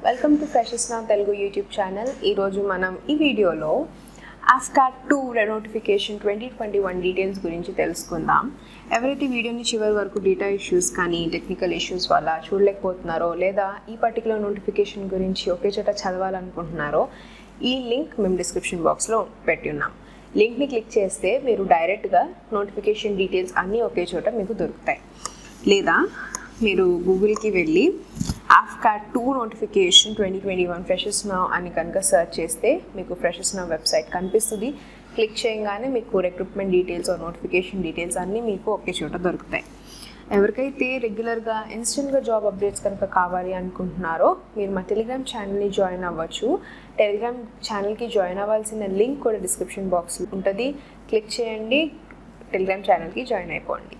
welcome to ఫ్రెషెస్ నా Telugu YouTube channel ఈరోజు మనం ఈ వీడియోలో AFCAT two notification twenty twenty one details గురించి తెలుసుకుందాం ఎవరైతే వీడియోని చివరి వరకు డేటా ఇష్యూస్ కానీ టెక్నికల్ ఇష్యూస్ వల్ల చూడలేకపోతున్నారో లేదా ఈ పర్టికులర్ నోటిఫికేషన్ గురించి ఒకే చోట చదవాలనుకుంటున్నారో ఈ లింక్ మేము డిస్క్రిప్షన్ బాక్స్లో పెట్టి ఉన్నాం లింక్ని క్లిక్ చేస్తే మీరు డైరెక్ట్గా నోటిఫికేషన్ డీటెయిల్స్ అన్నీ ఒకే చోట మీకు దొరుకుతాయి లేదా మీరు గూగుల్కి వెళ్ళి AFCAT two notification twenty twenty one freshers now అని కనుక సెర్చ్ చేస్తే మీకు ఫ్రెషెస్ నౌ వెబ్సైట్ కనిపిస్తుంది క్లిక్ చేయగానే మీకు recruitment details or notification details అన్నీ మీకు ఒకే చోట దొరుకుతాయి ఎవరికైతే రెగ్యులర్గా ఇన్స్టెంట్గా జాబ్ అప్డేట్స్ కనుక కావాలి అనుకుంటున్నారో మీరు మా టెలిగ్రామ్ ఛానల్ని జాయిన్ అవ్వచ్చు టెలిగ్రామ్ ఛానల్కి జాయిన్ అవ్వాల్సిన లింక్ కూడా డిస్క్రిప్షన్ బాక్స్లో ఉంటుంది క్లిక్ చేయండి టెలిగ్రామ్ ఛానల్కి జాయిన్ అయిపోండి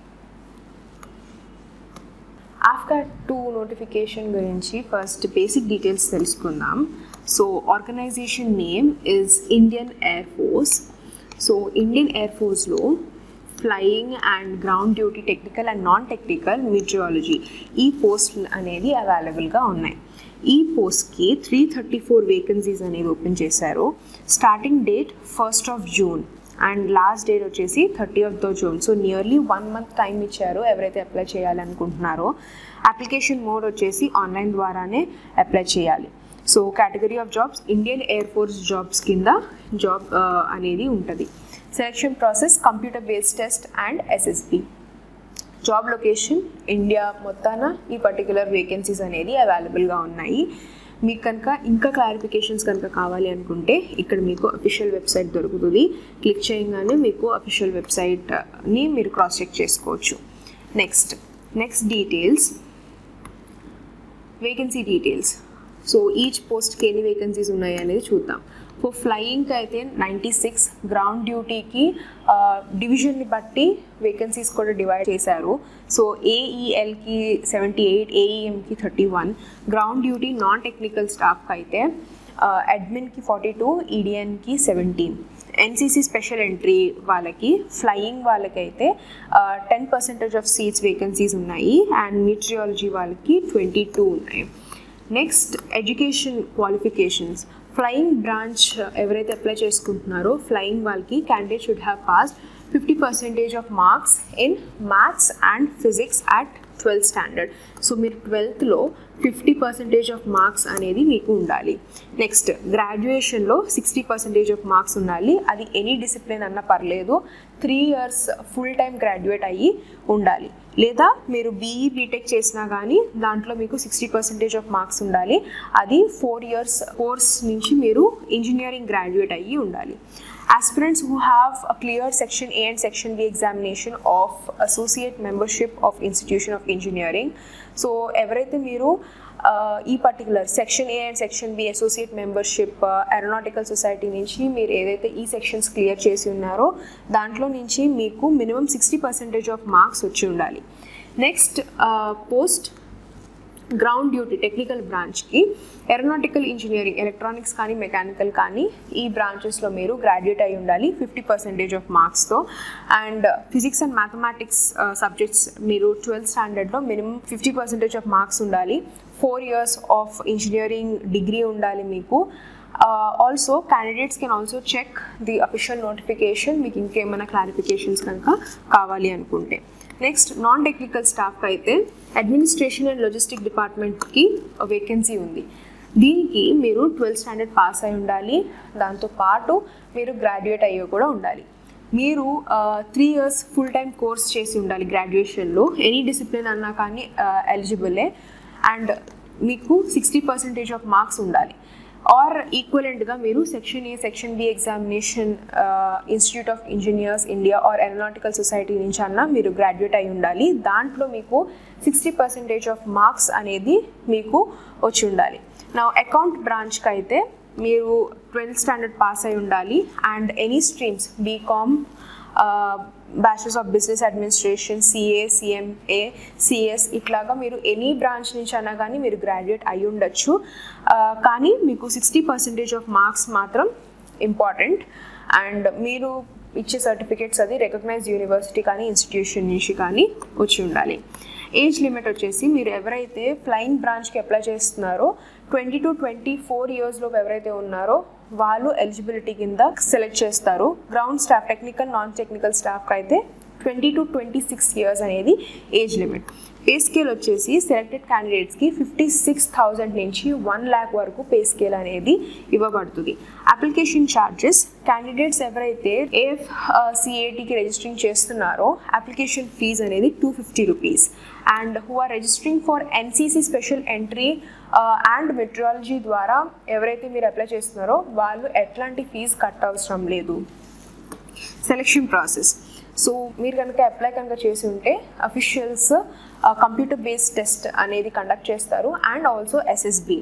ఆఫ్టర్ టూ నోటిఫికేషన్ గురించి ఫస్ట్ బేసిక్ డీటెయిల్స్ తెలుసుకుందాం so organisation name is Indian Air Force so Indian Air ఫోర్స్లో flying and ground duty technical and non technical meteorology ఈ పోస్ట్ అనేది అవైలబుల్గా ఉన్నాయి ఈ పోస్ట్కి త్రీ థర్టీ ఫోర్ వేకెన్సీస్ అనేది ఓపెన్ చేశారు starting date first of June and last date వచ్చేసి thirty of the June so nearly one month time ఇచ్చారు ఎవరైతే అప్లై చేయాలనుకుంటున్నారో అప్లికేషన్ మోడ్ వచ్చేసి ఆన్లైన్ ద్వారానే అప్లై చేయాలి so category of jobs Indian Air Force jobs కింద job అనేది ఉంటుంది selection process computer based test and SSB job location India మొత్తాన ఈ పర్టికులర్ వేకెన్సీస్ అనేది అవైలబుల్గా ఉన్నాయి మీకు కనుక ఇంకా క్లారిఫికేషన్స్ కనుక కావాలి అనుకుంటే ఇక్కడ మీకు అఫీషియల్ వెబ్సైట్ దొరుకుతుంది క్లిక్ చేయగానే మీకు అఫీషియల్ వెబ్సైట్ని మీరు క్రాస్ చెక్ చేసుకోవచ్చు next next details vacancy details so each పోస్ట్కి ఎన్ని వేకెన్సీస్ ఉన్నాయి అనేది చూద్దాం సో ఫ్లయింగ్కి అయితే నైంటీ సిక్స్ గ్రౌండ్ డ్యూటీకి డివిజన్ని బట్టి వేకెన్సీస్ కూడా డివైడ్ చేశారు సో ఏఈఎల్కి సెవెంటీ ఎయిట్ ఏఈఎంకి thirty one ground duty non technical స్టాఫ్కి అయితే అడ్మిన్కి ఫార్టీ టూ ఈడిఎన్కి సెవెంటీన్ ఎన్సీసీ స్పెషల్ ఎంట్రీ వాళ్ళకి ఫ్లయింగ్ వాళ్ళకైతే ten percentage of seats vacancies ఉన్నాయి అండ్ మీట్రియాలజీ వాళ్ళకి ట్వంటీ టూ ఉన్నాయి next education qualifications flying branch ఎవరైతే అప్లై చేసుకుంటున్నారో ఫ్లయింగ్ వాళ్ళకి candidate should have pass fifty percentage of marks in maths and physics at twelfth standard so మీరు ట్వెల్త్లో fifty percentage of marks అనేది మీకు ఉండాలి నెక్స్ట్ గ్రాడ్యుయేషన్లో సిక్స్టీ పర్సెంటేజ్ ఆఫ్ మార్క్స్ ఉండాలి అది ఎనీ డిసిప్లిన్ అన్న పర్లేదు three years full time graduate అయ్యి ఉండాలి లేదా మీరు బీఈ బీటెక్ చేసినా కానీ దాంట్లో మీకు సిక్స్టీ పర్సెంటేజ్ ఆఫ్ మార్క్స్ ఉండాలి అది ఫోర్ ఇయర్స్ కోర్స్ నుంచి మీరు ఇంజనీరింగ్ గ్రాడ్యుయేట్ అయ్యి ఉండాలి aspirants who have a clear section A and section B examination of associate membership of institution of engineering so ఎవరైతే మీరు ఈ particular section A and section B associate membership aeronautical society నుంచి మీరు ఏదైతే ఈ sections clear చేసి ఉన్నారో దాంట్లో నుంచి మీకు minimum sixty percentage of marks వచ్చి ఉండాలి next post ground duty technical బ్రాంచ్కి ఏరోనాటికల్ ఇంజనీరింగ్ ఎలక్ట్రానిక్స్ కానీ మెకానికల్ కానీ ఈ బ్రాంచెస్లో మీరు గ్రాడ్యుయేట్ అయి ఉండాలి ఫిఫ్టీ పర్సెంటేజ్ ఆఫ్ మార్క్స్తో and physics and mathematics subjects మీరు ట్వెల్త్ స్టాండర్డ్లో minimum fifty percentage of marks ఉండాలి four years of engineering degree ఉండాలి మీకు also candidates can also check the official notification మీకు ఇంకేమైనా క్లారిఫికేషన్స్ కనుక కావాలి అనుకుంటే నెక్స్ట్ నాన్ టెక్నికల్ స్టాఫ్ అయితే అడ్మినిస్ట్రేషన్ అండ్ లాజిస్టిక్ డిపార్ట్మెంట్కి వేకెన్సీ ఉంది దీనికి మీరు ట్వెల్త్ స్టాండర్డ్ పాస్ అయి ఉండాలి దాంతోపాటు మీరు గ్రాడ్యుయేట్ అయ్యో కూడా ఉండాలి మీరు three years full time course చేసి ఉండాలి గ్రాడ్యుయేషన్లో ఎనీ డిసిప్లిన్ అన్నా కానీ ఎలిజిబులే అండ్ మీకు సిక్స్టీ పర్సెంటేజ్ ఆఫ్ మార్క్స్ ఉండాలి ఆర్ ఈక్వలెంట్గా మీరు section A section B examination institute of engineers India or aeronautical society నుంచి అన్న మీరు గ్రాడ్యుయేట్ అయి ఉండాలి దాంట్లో మీకు సిక్స్టీ పర్సెంటేజ్ ఆఫ్ మార్క్స్ అనేది మీకు వచ్చి ఉండాలి నా అకౌంట్ బ్రాంచ్కి అయితే మీరు ట్వెల్త్ స్టాండర్డ్ పాస్ అయి ఉండాలి and any streams BCom bachelors of business administration CA CMA CS ఇట్లాగా మీరు ఎనీ బ్రాంచ్ నుంచి అన్నా కానీ మీరు గ్రాడ్యుయేట్ అయి ఉండొచ్చు కానీ మీకు సిక్స్టీ పర్సెంటేజ్ ఆఫ్ మార్క్స్ మాత్రం ఇంపార్టెంట్ అండ్ మీరు ఇచ్చే సర్టిఫికేట్స్ అది రికగ్నైజ్ యూనివర్సిటీ కానీ ఇన్స్టిట్యూషన్ నుంచి కానీ వచ్చి ఉండాలి ఏజ్ లిమిట్ వచ్చేసి మీరు ఎవరైతే ఫ్లయింగ్ బ్రాంచ్కి అప్లై చేస్తున్నారో ట్వంటీ టు ట్వంటీ ఫోర్ ఇయర్స్లో ఎవరైతే ఉన్నారో వాళ్ళు ఎలిజిబిలిటీ కింద సెలెక్ట్ చేస్తారు ground staff technical non technical స్టాఫ్కి అయితే twenty to twenty six years అనేది ఏజ్ లిమిట్ పే స్కేల్ వచ్చేసి సెలెక్టెడ్ క్యాండిడేట్స్కి ఫిఫ్టీ సిక్స్ థౌజండ్ నుంచి వన్ ల్యాక్ వరకు పే స్కేల్ అనేది ఇవ్వబడుతుంది అప్లికేషన్ ఛార్జెస్ క్యాండిడేట్స్ ఎవరైతే ఏఎఫ్ సిఏటీకి రిజిస్టరింగ్ చేస్తున్నారో అప్లికేషన్ ఫీజ్ అనేది two fifty rupees and who are registering for NCC special entry and meteorology ద్వారా ఎవరైతే మీరు అప్లై చేస్తున్నారో వాళ్ళు ఎట్లాంటి ఫీజు కట్ అవసరం లేదు సెలెక్షన్ ప్రాసెస్ సో మీరు కనుక అప్లై కనుక చేసి ఉంటే అఫీషియల్స్ కంప్యూటర్ బేస్డ్ టెస్ట్ అనేది కండక్ట్ చేస్తారు and also SSB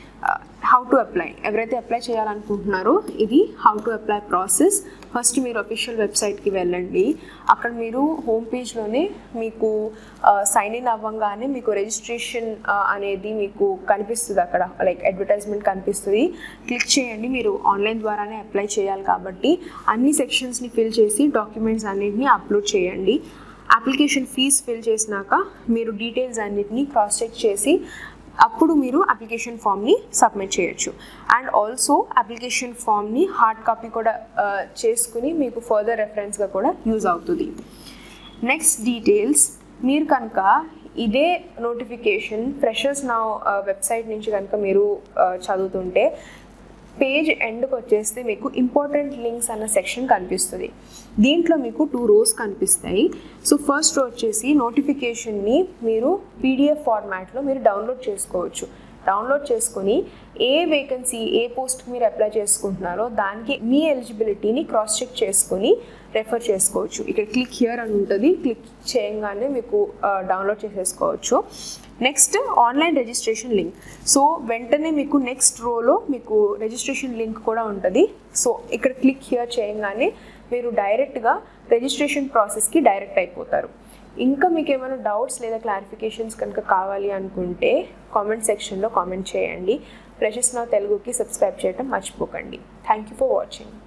how to apply ఎవరైతే అప్లై చేయాలనుకుంటున్నారో ఇది how to apply process first మీరు అఫీషియల్ వెబ్సైట్కి వెళ్ళండి అక్కడ మీరు హోమ్ పేజ్లోనే మీకు సైన్ ఇన్ అవ్వగానే మీకు రిజిస్ట్రేషన్ అనేది మీకు కనిపిస్తుంది అక్కడ లైక్ అడ్వర్టైజ్మెంట్ కనిపిస్తుంది క్లిక్ చేయండి మీరు ఆన్లైన్ ద్వారానే అప్లై చేయాలి కాబట్టి అన్ని సెక్షన్స్ని ఫిల్ చేసి డాక్యుమెంట్స్ అన్నిటిని అప్లోడ్ చేయండి అప్లికేషన్ ఫీజ్ ఫిల్ చేసినాక మీరు డీటెయిల్స్ అన్నిటిని క్రాస్ చెక్ చేసి అప్పుడు మీరు అప్లికేషన్ ఫామ్ని సబ్మిట్ చేయొచ్చు అండ్ ఆల్సో అప్లికేషన్ ఫామ్ని హార్డ్ కాపీ కూడా చేసుకుని మీకు ఫర్దర్ రెఫరెన్స్గా కూడా యూజ్ అవుతుంది నెక్స్ట్ డీటెయిల్స్ మీరు కనుక ఇదే నోటిఫికేషన్ ఫ్రెషర్స్ నా వెబ్సైట్ నుంచి కనుక మీరు చదువుతుంటే పేజ్ ఎండ్కి వచ్చేస్తే మీకు ఇంపార్టెంట్ లింక్స్ అన్న సెక్షన్ కనిపిస్తుంది దీంట్లో మీకు టూ రోస్ కనిపిస్తాయి సో ఫస్ట్ రో వచ్చేసి నోటిఫికేషన్ని మీరు పీడిఎఫ్ ఫార్మాట్లో మీరు డౌన్లోడ్ చేసుకోవచ్చు డౌన్లోడ్ చేసుకొని ఏ వేకెన్సీ ఏ పోస్ట్కి మీరు అప్లై చేసుకుంటున్నారో దానికి మీ ఎలిజిబిలిటీని క్రాస్ చెక్ చేసుకొని రెఫర్ చేసుకోవచ్చు ఇక్కడ క్లిక్ హియర్ అని ఉంటుంది క్లిక్ చేయగానే మీకు డౌన్లోడ్ చేసేసుకోవచ్చు next online registration link so వెంటనే మీకు నెక్స్ట్ రోలో మీకు రిజిస్ట్రేషన్ లింక్ కూడా ఉంటుంది సో ఇక్కడ క్లిక్ హియర్ చేయగానే మీరు డైరెక్ట్గా రిజిస్ట్రేషన్ ప్రాసెస్కి డైరెక్ట్ అయిపోతారు ఇంకా మీకు ఏమైనా డౌట్స్ లేదా క్లారిఫికేషన్స్ కనుక కావాలి అనుకుంటే కామెంట్ సెక్షన్లో కామెంట్ చేయండి ఫ్రెషెస్ నా తెలుగుకి సబ్స్క్రైబ్ చేయడం మర్చిపోకండి థ్యాంక్ యూ ఫర్ వాచింగ్